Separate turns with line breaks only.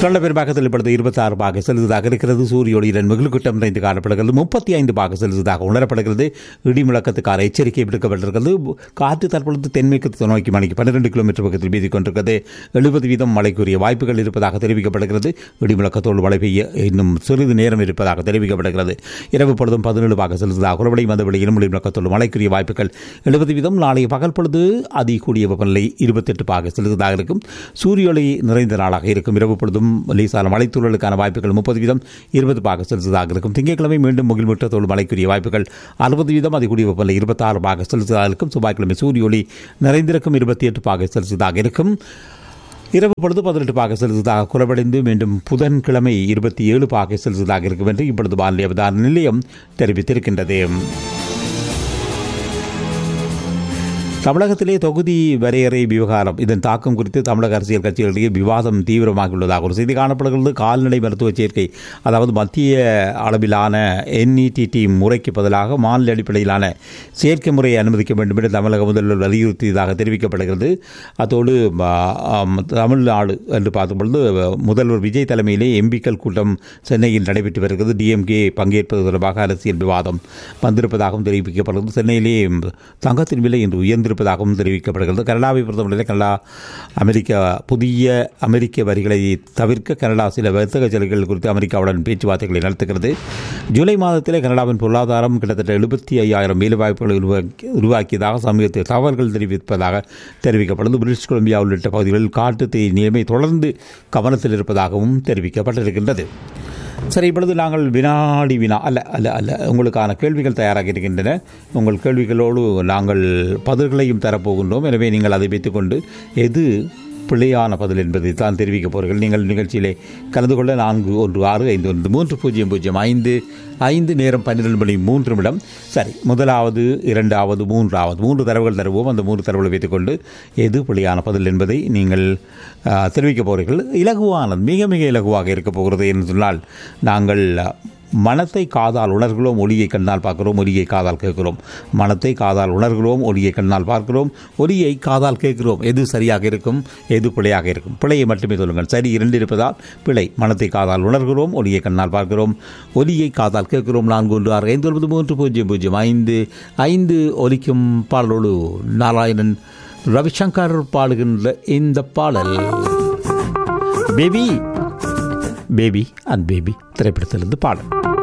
தொல்ல பெரும்பாக்கத்தில் இப்பொழுது இருபத்தாறு பாக செலுத்ததாக இருக்கிறது சூரிய ஒளியுடன் மிகுலுக்குட்டம் நிறைந்து காணப்படுகிறது முப்பத்தி ஐந்து பாக செலுத்ததாக உணரப்படுகிறது இடி முழக்கத்துக்கான எச்சரிக்கை விடுக்கப்பட்டிருக்கிறது காற்று தற்பொழுது தென்மேற்கு நோக்கி மணிக்கு பன்னிரண்டு கிலோமீட்டர் பக்கத்தில் வீதி கொண்டிருக்கிறது எழுபது வீதம் மழைக்குரிய வாய்ப்புகள் இருப்பதாக தெரிவிக்கப்படுகிறது இடி முழக்கத்தோடு மழை பெய்ய இன்னும் சிறிது நேரம் இருப்பதாக தெரிவிக்கப்படுகிறது இரவு பொழுதும் பதினேழு பாக செலுத்ததாக குளவடை வந்த வெளியிலும் இடி முழக்கத்தோடு மழைக்குரிய வாய்ப்புகள் எழுபது வீதம் நாளைய பகல் பொழுது அதி கூடிய வெப்பநிலை இருபத்தெட்டு பாக செலுத்ததாக இருக்கும் சூரிய ஒளி நிறைந்த நாளாக இருக்கும் இரவு பொழுதும் லேசான மழைத்தூழலுக்கான வாய்ப்புகள் முப்பது வீதம் இருபது பாக செலுத்ததாக இருக்கும் திங்கட்கிழமை மீண்டும் முகில்முற்றத்தோடு மழைக்குரிய வாய்ப்புகள் அறுபது வீதம் அதிகூடிய வெப்பநிலை இருபத்தாறு பாக செலுத்ததாக இருக்கும் செவ்வாய்க்கிழமை சூரிய ஒளி நிறைந்திருக்கும் இருபத்தி எட்டு பாக செலுத்ததாக இருக்கும் இரவு பொழுது பதினெட்டு பாக செலுத்ததாக குறைவடைந்து மீண்டும் புதன்கிழமை இருபத்தி ஏழு பாக செலுத்ததாக இருக்கும் என்று இப்பொழுது வானிலை அவதான நிலையம் தெரிவித்திருக்கின்றது தமிழகத்திலே தொகுதி வரையறை விவகாரம் இதன் தாக்கம் குறித்து தமிழக அரசியல் கட்சிகளிடையே விவாதம் தீவிரமாகியுள்ளதாக ஒரு செய்தி காணப்படுகிறது கால்நடை மருத்துவ சேர்க்கை அதாவது மத்திய அளவிலான என்இடிடி முறைக்கு பதிலாக மாநில அடிப்படையிலான சேர்க்கை முறையை அனுமதிக்க வேண்டும் என்று தமிழக முதல்வர் வலியுறுத்தியதாக தெரிவிக்கப்படுகிறது அத்தோடு தமிழ்நாடு என்று பார்க்கும்பொழுது முதல்வர் விஜய் தலைமையிலே எம்பிக்கள் கூட்டம் சென்னையில் நடைபெற்று வருகிறது டிஎம்கே பங்கேற்பது தொடர்பாக அரசியல் விவாதம் வந்திருப்பதாகவும் தெரிவிக்கப்படுகிறது சென்னையிலே தங்கத்தின் விலை இன்று உயர்ந்து இருப்பதாகவும் தெரிவிக்கப்படுகிறது கனடாவை பொறுத்தவரையில் கனடா அமெரிக்கா புதிய அமெரிக்க வரிகளை தவிர்க்க கனடா சில வர்த்தக சலுகைகள் குறித்து அமெரிக்காவுடன் பேச்சுவார்த்தைகளை நடத்துகிறது ஜூலை மாதத்தில் கனடாவின் பொருளாதாரம் கிட்டத்தட்ட எழுபத்தி ஐயாயிரம் வேலைவாய்ப்புகளை உருவாக்கி உருவாக்கியதாக சமீபத்தில் தகவல்கள் தெரிவிப்பதாக தெரிவிக்கப்படுது பிரிட்டிஷ் கொலம்பியா உள்ளிட்ட பகுதிகளில் காட்டு தீ நிலைமை தொடர்ந்து கவனத்தில் இருப்பதாகவும் தெரிவிக்கப்பட்டிருக்கின்றது சரி இப்பொழுது நாங்கள் வினாடி வினா அல்ல அல்ல அல்ல உங்களுக்கான கேள்விகள் தயாராக இருக்கின்றன உங்கள் கேள்விகளோடு நாங்கள் பதில்களையும் தரப்போகின்றோம் எனவே நீங்கள் அதை வைத்துக்கொண்டு எது பிழையான பதில் என்பதை தான் தெரிவிக்கப் போகிறீர்கள் நீங்கள் நிகழ்ச்சியிலே கலந்து கொள்ள நான்கு ஒன்று ஆறு ஐந்து ஒன்று மூன்று பூஜ்ஜியம் பூஜ்ஜியம் ஐந்து ஐந்து நேரம் பன்னிரெண்டு மணி மூன்று நிமிடம் சரி முதலாவது இரண்டாவது மூன்றாவது மூன்று தரவுகள் தருவோம் அந்த மூன்று தரவுகளை வைத்துக்கொண்டு எது பிழையான பதில் என்பதை நீங்கள் தெரிவிக்கப் போகிறீர்கள் இலகுவானது மிக மிக இலகுவாக இருக்கப் போகிறது என்று சொன்னால் நாங்கள் மனத்தை காதால் உணர்கிறோம் ஒளியை கண்ணால் பார்க்கிறோம் ஒலியை காதால் கேட்கிறோம் மனத்தை காதால் உணர்கிறோம் ஒளியை கண்ணால் பார்க்கிறோம் ஒலியை காதால் கேட்கிறோம் எது சரியாக இருக்கும் எது பிழையாக இருக்கும் பிழையை மட்டுமே சொல்லுங்கள் சரி இரண்டு இருப்பதால் பிழை மனத்தை காதால் உணர்கிறோம் ஒளியை கண்ணால் பார்க்கிறோம் ஒலியை காதால் கேட்கிறோம் நான்கு ஒன்று ஆறு ஐந்து ஒன்பது மூன்று பூஜ்ஜியம் பூஜ்ஜியம் ஐந்து ஐந்து ஒலிக்கும் பாடலோடு நாராயணன் ரவிசங்கர் பாடுகின்ற இந்த பாடல் பேபி பேபி அண்ட் பேபி திரைப்படத்திலிருந்து பாடல்